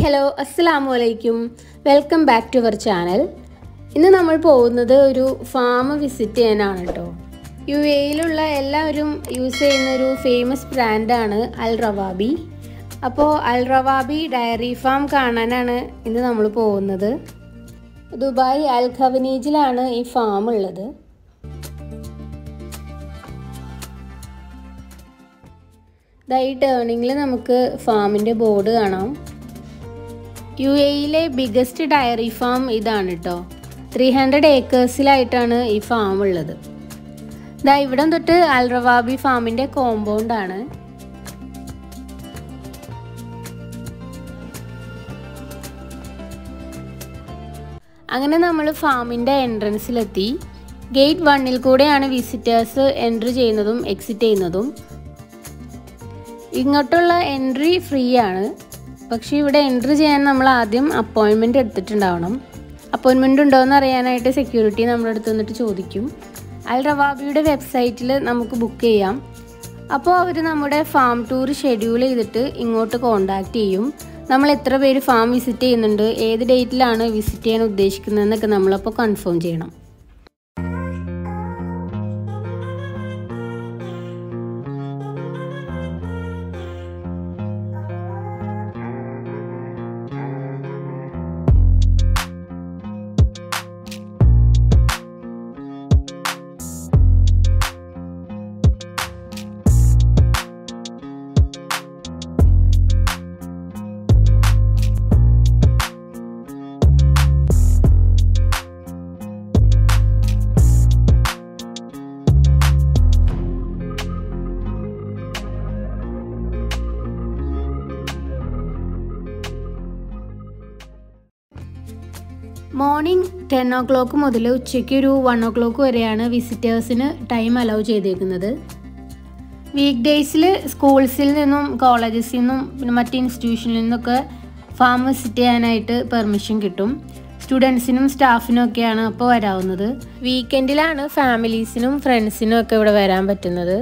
hello അസ്സലാമു അലൈക്കും welcome back to our channel ഇന്ന് നമ്മൾ പോകുന്നത് ഒരു ഫാം വിസിറ്റ് ചെയ്യാനാണ് കേട്ടോ യു എയിലുള്ള എല്ലാവരും യൂസ് ചെയ്യുന്ന ഒരു ഫേമസ് ബ്രാൻഡാണ് അൽ റവാബി അപ്പോൾ അൽ റവാബി ഡയറി ഫാം കാണാനാണ് ഇന്ന് നമ്മൾ പോകുന്നത് ദുബായ് അൽ ഖവനീജിലാണ് ഈ ഫാം ഉള്ളത് ദാ ഈ ടേണിങ്ങിൽ നമുക്ക് ഫാമിൻ്റെ ബോർഡ് കാണാം യു എയിലെ ബിഗസ്റ്റ് ഡയറി ഫാം ഇതാണ് കേട്ടോ ത്രീ ഹൺഡ്രഡ് ഏക്കേഴ്സിലായിട്ടാണ് ഈ ഫാം ഉള്ളത് ദാ ഇവിടം തൊട്ട് അൽറവാബി ഫാമിൻ്റെ കോമ്പൗണ്ടാണ് അങ്ങനെ നമ്മൾ ഫാമിൻ്റെ എൻട്രൻസിലെത്തി ഗേറ്റ് വണ്ണിൽ കൂടെയാണ് വിസിറ്റേഴ്സ് എൻട്രി ചെയ്യുന്നതും എക്സിറ്റ് ചെയ്യുന്നതും ഇങ്ങോട്ടുള്ള എൻട്രി ഫ്രീ ആണ് പക്ഷേ ഇവിടെ എൻട്രി ചെയ്യാൻ നമ്മൾ ആദ്യം അപ്പോയിൻമെൻ്റ് എടുത്തിട്ടുണ്ടാവണം അപ്പോയിൻമെൻ്റ് ഉണ്ടോ എന്ന് അറിയാനായിട്ട് സെക്യൂരിറ്റി നമ്മുടെ അടുത്ത് വന്നിട്ട് ചോദിക്കും അൽ റവാബിയുടെ വെബ്സൈറ്റിൽ നമുക്ക് ബുക്ക് ചെയ്യാം അപ്പോൾ അവർ നമ്മുടെ ഫാം ടൂർ ഷെഡ്യൂൾ ചെയ്തിട്ട് ഇങ്ങോട്ട് കോണ്ടാക്ട് ചെയ്യും നമ്മൾ എത്ര പേര് ഫാം വിസിറ്റ് ചെയ്യുന്നുണ്ട് ഏത് ഡേറ്റിലാണ് വിസിറ്റ് ചെയ്യാൻ ഉദ്ദേശിക്കുന്നതെന്നൊക്കെ നമ്മളപ്പോൾ കൺഫേം ചെയ്യണം മോർണിംഗ് ടെൻ ഓ ക്ലോക്ക് മുതൽ ഉച്ചയ്ക്ക് ഒരു വൺ ഓ ക്ലോക്ക് വരെയാണ് വിസിറ്റേഴ്സിന് ടൈം അലൗ ചെയ്തേക്കുന്നത് വീക്ക് ഡേയ്സിൽ സ്കൂൾസിൽ നിന്നും കോളേജസിൽ നിന്നും പിന്നെ മറ്റ് ഇൻസ്റ്റിറ്റ്യൂഷനിൽ നിന്നൊക്കെ ഫാം വിസിറ്റ് ചെയ്യാനായിട്ട് പെർമിഷൻ കിട്ടും സ്റ്റുഡൻസിനും സ്റ്റാഫിനും ഒക്കെയാണ് അപ്പോൾ വരാവുന്നത് വീക്കെൻഡിലാണ് ഫാമിലീസിനും ഫ്രണ്ട്സിനും ഒക്കെ ഇവിടെ വരാൻ പറ്റുന്നത്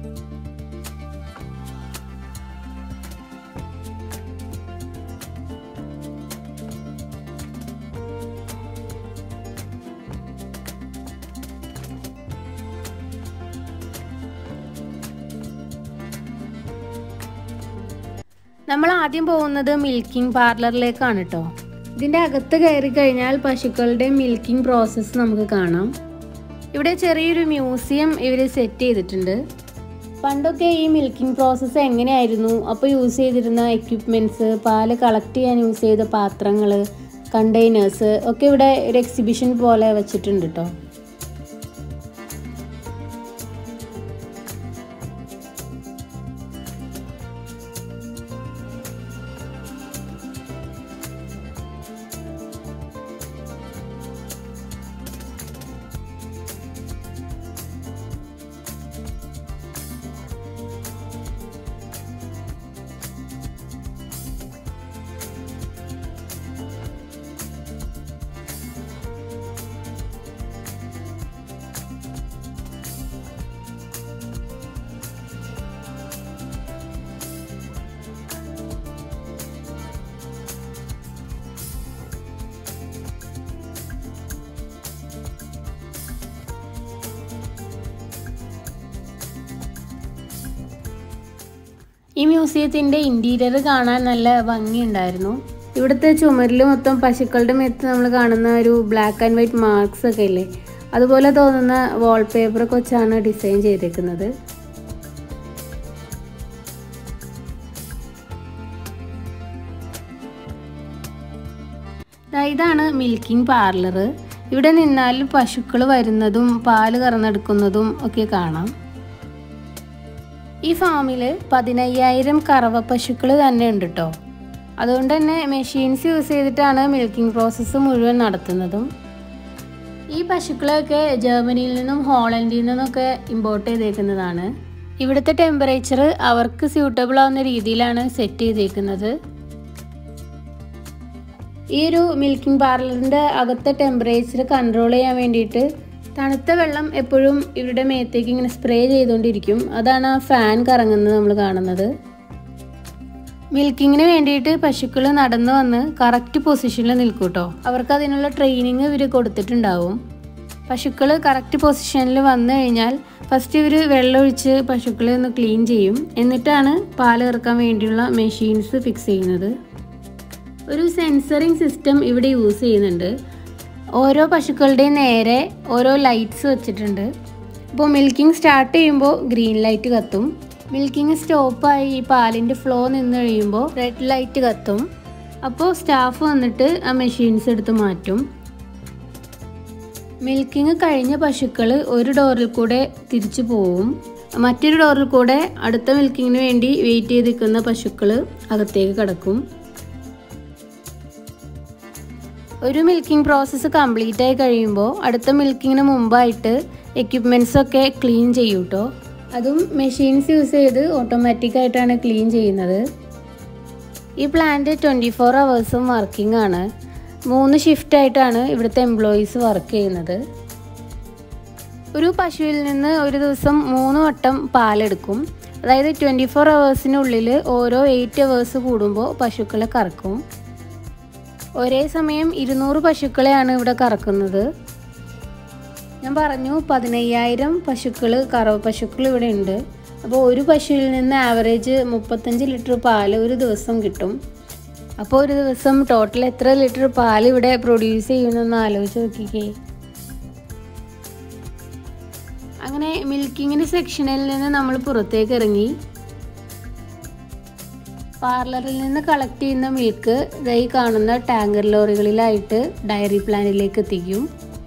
നമ്മൾ ആദ്യം പോകുന്നത് മിൽക്കിംഗ് പാർലറിലേക്കാണ് കേട്ടോ ഇതിൻ്റെ അകത്ത് കയറി കഴിഞ്ഞാൽ പശുക്കളുടെ മിൽക്കിംഗ് പ്രോസസ്സ് നമുക്ക് കാണാം ഇവിടെ ചെറിയൊരു മ്യൂസിയം ഇവർ സെറ്റ് ചെയ്തിട്ടുണ്ട് പണ്ടൊക്കെ ഈ മിൽക്കിംഗ് പ്രോസസ്സ് എങ്ങനെയായിരുന്നു അപ്പോൾ യൂസ് ചെയ്തിരുന്ന എക്യുപ്മെൻറ്റ്സ് പാല് കളക്ട് ചെയ്യാൻ യൂസ് ചെയ്ത പാത്രങ്ങൾ കണ്ടെയ്നേഴ്സ് ഒക്കെ ഇവിടെ ഒരു എക്സിബിഷൻ പോലെ വെച്ചിട്ടുണ്ട് കേട്ടോ ഈ മ്യൂസിയത്തിൻ്റെ ഇൻറ്റീരിയർ കാണാൻ നല്ല ഭംഗിയുണ്ടായിരുന്നു ഇവിടുത്തെ ചുമരിൽ മൊത്തം പശുക്കളുടെ മേത്ത് നമ്മൾ കാണുന്ന ഒരു ബ്ലാക്ക് ആൻഡ് വൈറ്റ് മാർക്സ് ഒക്കെ ഇല്ലേ അതുപോലെ തോന്നുന്ന വാൾപേപ്പറൊക്കെ വെച്ചാണ് ഡിസൈൻ ചെയ്തേക്കുന്നത് ഇതാണ് മിൽക്കിംഗ് പാർലർ ഇവിടെ നിന്നാൽ പശുക്കൾ വരുന്നതും പാല് കറന്നെടുക്കുന്നതും ഒക്കെ കാണാം ഈ ഫാമിൽ പതിനയ്യായിരം കറവ പശുക്കൾ തന്നെ ഉണ്ട് കേട്ടോ അതുകൊണ്ട് തന്നെ മെഷീൻസ് യൂസ് ചെയ്തിട്ടാണ് മിൽക്കിംഗ് പ്രോസസ്സ് മുഴുവൻ നടത്തുന്നതും ഈ പശുക്കളെയൊക്കെ ജർമ്മനിയിൽ നിന്നും ഹോളണ്ടിൽ നിന്നൊക്കെ ഇമ്പോർട്ട് ചെയ്തേക്കുന്നതാണ് ഇവിടുത്തെ ടെമ്പറേച്ചർ അവർക്ക് സ്യൂട്ടബിൾ ആവുന്ന രീതിയിലാണ് സെറ്റ് ചെയ്തേക്കുന്നത് ഈ ഒരു മിൽക്കിംഗ് പാർലറിൻ്റെ അകത്തെ ടെമ്പറേച്ചർ കൺട്രോൾ ചെയ്യാൻ വേണ്ടിയിട്ട് തണുത്ത വെള്ളം എപ്പോഴും ഇവരുടെ മേത്തേക്ക് ഇങ്ങനെ സ്പ്രേ ചെയ്തുകൊണ്ടിരിക്കും അതാണ് ആ ഫാൻ കറങ്ങുന്നത് നമ്മൾ കാണുന്നത് മിൽക്കിങ്ങിന് വേണ്ടിയിട്ട് പശുക്കൾ നടന്നു വന്ന് കറക്റ്റ് പൊസിഷനിൽ നിൽക്കും കേട്ടോ അവർക്ക് അതിനുള്ള ട്രെയിനിങ് ഇവർ കൊടുത്തിട്ടുണ്ടാവും പശുക്കൾ കറക്റ്റ് പൊസിഷനിൽ വന്നു കഴിഞ്ഞാൽ ഫസ്റ്റ് ഇവർ വെള്ളമൊഴിച്ച് പശുക്കളെ ഒന്ന് ക്ലീൻ ചെയ്യും എന്നിട്ടാണ് പാൽ ഇറക്കാൻ വേണ്ടിയുള്ള മെഷീൻസ് ഫിക്സ് ചെയ്യുന്നത് ഒരു സെൻസറിങ് സിസ്റ്റം ഇവിടെ യൂസ് ചെയ്യുന്നുണ്ട് ഓരോ പശുക്കളുടെയും നേരെ ഓരോ ലൈറ്റ്സ് വെച്ചിട്ടുണ്ട് അപ്പോൾ മിൽക്കിംഗ് സ്റ്റാർട്ട് ചെയ്യുമ്പോൾ ഗ്രീൻ ലൈറ്റ് കത്തും മിൽക്കിംഗ് സ്റ്റോപ്പായി ഈ പാലിൻ്റെ ഫ്ലോ നിന്ന് കഴിയുമ്പോൾ റെഡ് ലൈറ്റ് കത്തും അപ്പോൾ സ്റ്റാഫ് വന്നിട്ട് ആ മെഷീൻസ് എടുത്ത് മാറ്റും മിൽക്കിംഗ് കഴിഞ്ഞ പശുക്കൾ ഒരു ഡോറിൽ കൂടെ തിരിച്ചു പോവും മറ്റൊരു ഡോറിൽ കൂടെ അടുത്ത മിൽക്കിങ്ങിന് വേണ്ടി വെയിറ്റ് ചെയ്ത് നിൽക്കുന്ന പശുക്കൾ അകത്തേക്ക് കിടക്കും ഒരു മിൽക്കിംഗ് പ്രോസസ്സ് കംപ്ലീറ്റ് ആയി കഴിയുമ്പോൾ അടുത്ത മിൽക്കിങ്ങിന് മുമ്പായിട്ട് എക്യുപ്മെൻറ്റ്സ് ഒക്കെ ക്ലീൻ ചെയ്യും കേട്ടോ അതും മെഷീൻസ് യൂസ് ചെയ്ത് ഓട്ടോമാറ്റിക് ആയിട്ടാണ് ക്ലീൻ ചെയ്യുന്നത് ഈ പ്ലാന്റ് ട്വൻറ്റി ഫോർ അവേഴ്സും വർക്കിംഗ് ആണ് മൂന്ന് ഷിഫ്റ്റ് ആയിട്ടാണ് ഇവിടുത്തെ എംപ്ലോയീസ് വർക്ക് ചെയ്യുന്നത് ഒരു പശുവിൽ നിന്ന് ഒരു ദിവസം മൂന്ന് വട്ടം പാലെടുക്കും അതായത് ട്വൻറ്റി ഫോർ അവേഴ്സിനുള്ളിൽ ഓരോ എയ്റ്റ് അവേഴ്സ് കൂടുമ്പോൾ പശുക്കളെ കറക്കും ഒരേ സമയം ഇരുന്നൂറ് പശുക്കളെയാണ് ഇവിടെ കറക്കുന്നത് ഞാൻ പറഞ്ഞു പതിനയ്യായിരം പശുക്കൾ കറവ പശുക്കൾ ഇവിടെ ഉണ്ട് അപ്പോൾ ഒരു പശുവിൽ നിന്ന് ആവറേജ് മുപ്പത്തഞ്ച് ലിറ്റർ പാൽ ഒരു ദിവസം കിട്ടും അപ്പോൾ ഒരു ദിവസം ടോട്ടൽ എത്ര ലിറ്റർ പാൽ ഇവിടെ പ്രൊഡ്യൂസ് ചെയ്യുമെന്നൊന്ന് ആലോചിച്ച് നോക്കിക്കേ അങ്ങനെ മിൽക്കിങ്ങിൻ്റെ സെക്ഷനിൽ നിന്ന് നമ്മൾ പുറത്തേക്ക് ഇറങ്ങി പാർലറിൽ നിന്ന് കളക്ട് ചെയ്യുന്ന മിൽക്ക് ഇതായി കാണുന്ന ടാങ്കർ ലോറികളിലായിട്ട് ഡയറി പ്ലാന്റിലേക്ക് എത്തിക്കും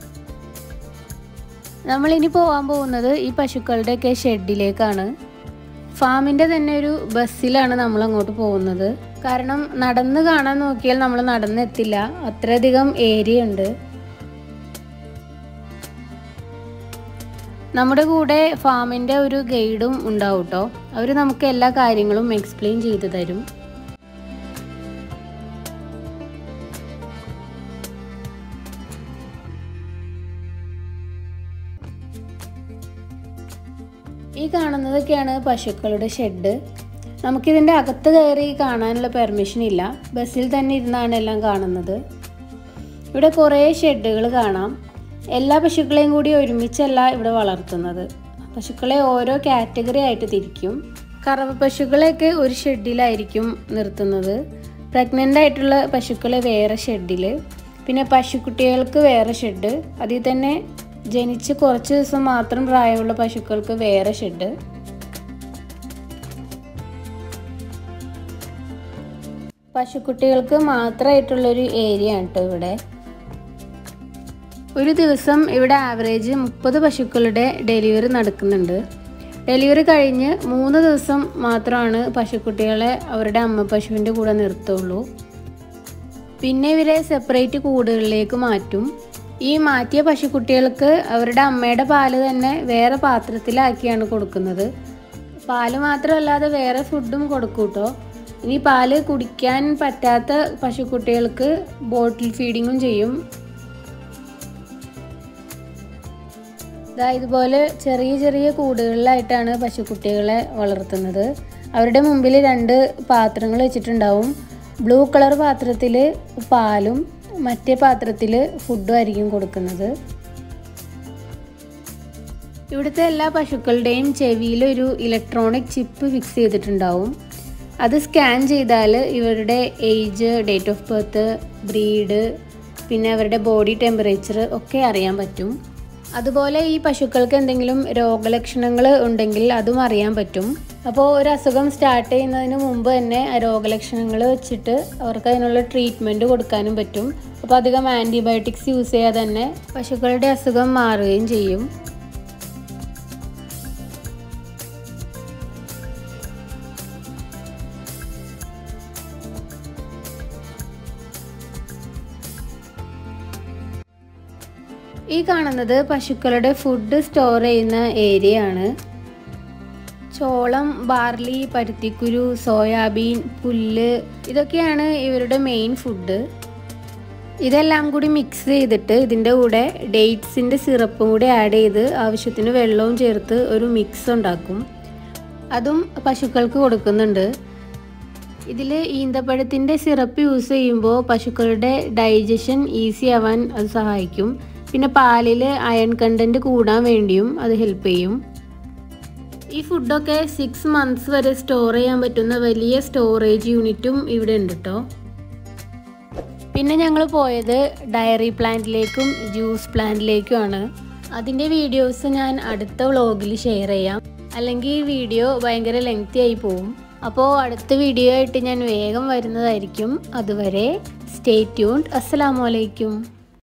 നമ്മളിനി പോകാൻ പോകുന്നത് ഈ പശുക്കളുടെയൊക്കെ ഷെഡിലേക്കാണ് ഫാമിൻ്റെ തന്നെ ഒരു ബസ്സിലാണ് നമ്മൾ അങ്ങോട്ട് പോകുന്നത് കാരണം നടന്ന് കാണാൻ നോക്കിയാൽ നമ്മൾ നടന്നെത്തില്ല അത്രയധികം ഏരിയ ഉണ്ട് നമ്മുടെ കൂടെ ഫാമിൻ്റെ ഒരു ഗൈഡും ഉണ്ടാവും കേട്ടോ അവർ നമുക്ക് എല്ലാ കാര്യങ്ങളും എക്സ്പ്ലെയിൻ ചെയ്തു തരും ഈ കാണുന്നതൊക്കെയാണ് പശുക്കളുടെ ഷെഡ് നമുക്കിതിൻ്റെ അകത്ത് കയറി കാണാനുള്ള പെർമിഷൻ ഇല്ല ബസ്സിൽ തന്നെ ഇരുന്നാണ് എല്ലാം കാണുന്നത് ഇവിടെ കുറേ ഷെഡുകൾ കാണാം എല്ലാ പശുക്കളെയും കൂടി ഒരുമിച്ചല്ല ഇവിടെ വളർത്തുന്നത് പശുക്കളെ ഓരോ കാറ്റഗറി ആയിട്ട് തിരിക്കും കറവ പശുക്കളെയൊക്കെ ഒരു ഷെഡിലായിരിക്കും നിർത്തുന്നത് പ്രഗ്നൻ്റ് ആയിട്ടുള്ള പശുക്കളെ വേറെ ഷെഡിൽ പിന്നെ പശുക്കുട്ടികൾക്ക് വേറെ ഷെഡ് അതിൽ തന്നെ ജനിച്ച് കുറച്ച് ദിവസം മാത്രം പ്രായമുള്ള പശുക്കൾക്ക് വേറെ ഷെഡ് പശുക്കുട്ടികൾക്ക് മാത്രമായിട്ടുള്ളൊരു ഏരിയ ആണ് കേട്ടോ ഇവിടെ ഒരു ദിവസം ഇവിടെ ആവറേജ് മുപ്പത് പശുക്കളുടെ ഡെലിവറി നടക്കുന്നുണ്ട് ഡെലിവറി കഴിഞ്ഞ് മൂന്ന് ദിവസം മാത്രമാണ് പശുക്കുട്ടികളെ അവരുടെ അമ്മ പശുവിൻ്റെ കൂടെ നിർത്തുള്ളൂ പിന്നെ ഇവരെ സെപ്പറേറ്റ് കൂടുകളിലേക്ക് മാറ്റും ഈ മാറ്റിയ പശുക്കുട്ടികൾക്ക് അവരുടെ അമ്മയുടെ പാല് തന്നെ വേറെ പാത്രത്തിലാക്കിയാണ് കൊടുക്കുന്നത് പാല് മാത്രമല്ലാതെ വേറെ ഫുഡും കൊടുക്കും കേട്ടോ ഇനി പാല് കുടിക്കാൻ പറ്റാത്ത പശുക്കുട്ടികൾക്ക് ബോട്ടിൽ ഫീഡിങ്ങും ചെയ്യും ഇതാ ഇതുപോലെ ചെറിയ ചെറിയ കൂടുകളിലായിട്ടാണ് പശുക്കുട്ടികളെ വളർത്തുന്നത് അവരുടെ മുമ്പിൽ രണ്ട് പാത്രങ്ങൾ വെച്ചിട്ടുണ്ടാവും ബ്ലൂ കളർ പാത്രത്തിൽ പാലും മറ്റേ പാത്രത്തിൽ ഫുഡും ആയിരിക്കും കൊടുക്കുന്നത് ഇവിടുത്തെ എല്ലാ പശുക്കളുടെയും ചെവിയിൽ ഒരു ഇലക്ട്രോണിക് ചിപ്പ് ഫിക്സ് ചെയ്തിട്ടുണ്ടാവും അത് സ്കാൻ ചെയ്താൽ ഇവരുടെ age date of birth breed പിന്നെ അവരുടെ ബോഡി ടെമ്പറേച്ചർ ഒക്കെ അറിയാൻ പറ്റും അതുപോലെ ഈ പശുക്കൾക്ക് എന്തെങ്കിലും രോഗലക്ഷണങ്ങൾ ഉണ്ടെങ്കിൽ അതും അറിയാൻ പറ്റും അപ്പോൾ ഒരു അസുഖം സ്റ്റാർട്ട് ചെയ്യുന്നതിന് മുമ്പ് തന്നെ ആ രോഗലക്ഷണങ്ങൾ വെച്ചിട്ട് അവർക്ക് അതിനുള്ള ട്രീറ്റ്മെൻറ്റ് കൊടുക്കാനും പറ്റും അപ്പോൾ അധികം ആൻറ്റിബയോട്ടിക്സ് യൂസ് ചെയ്യാതെ തന്നെ പശുക്കളുടെ അസുഖം മാറുകയും ചെയ്യും ഈ കാണുന്നത് പശുക്കളുടെ ഫുഡ് സ്റ്റോർ ചെയ്യുന്ന ഏരിയ ആണ് ചോളം ബാർലി പരുത്തിക്കുരു സോയാബീൻ പുല്ല് ഇതൊക്കെയാണ് ഇവരുടെ മെയിൻ ഫുഡ് ഇതെല്ലാം കൂടി മിക്സ് ചെയ്തിട്ട് ഇതിൻ്റെ കൂടെ ഡേറ്റ്സിൻ്റെ സിറപ്പും കൂടി ആഡ് ചെയ്ത് ആവശ്യത്തിന് വെള്ളവും ചേർത്ത് ഒരു മിക്സ് ഉണ്ടാക്കും അതും പശുക്കൾക്ക് കൊടുക്കുന്നുണ്ട് ഇതിൽ ഈന്തപ്പഴത്തിൻ്റെ സിറപ്പ് യൂസ് ചെയ്യുമ്പോൾ പശുക്കളുടെ ഡൈജഷൻ ഈസി ആവാൻ അത് സഹായിക്കും പിന്നെ പാലിൽ അയൺ കണ്ടൻറ്റ് കൂടാൻ വേണ്ടിയും അത് ഹെൽപ്പ് ചെയ്യും ഈ ഫുഡൊക്കെ സിക്സ് മന്ത്സ് വരെ സ്റ്റോർ ചെയ്യാൻ പറ്റുന്ന വലിയ സ്റ്റോറേജ് യൂണിറ്റും ഇവിടെ ഉണ്ട് കേട്ടോ പിന്നെ ഞങ്ങൾ പോയത് ഡയറി പ്ലാന്റിലേക്കും ജ്യൂസ് പ്ലാന്റിലേക്കുമാണ് അതിൻ്റെ വീഡിയോസ് ഞാൻ അടുത്ത വ്ളോഗിൽ ഷെയർ ചെയ്യാം അല്ലെങ്കിൽ ഈ വീഡിയോ ഭയങ്കര ലെങ്തി ആയി പോവും അപ്പോൾ അടുത്ത വീഡിയോ ആയിട്ട് ഞാൻ വേഗം വരുന്നതായിരിക്കും അതുവരെ സ്റ്റേ ട്യൂൺഡ് അസ്സലാമലൈക്കും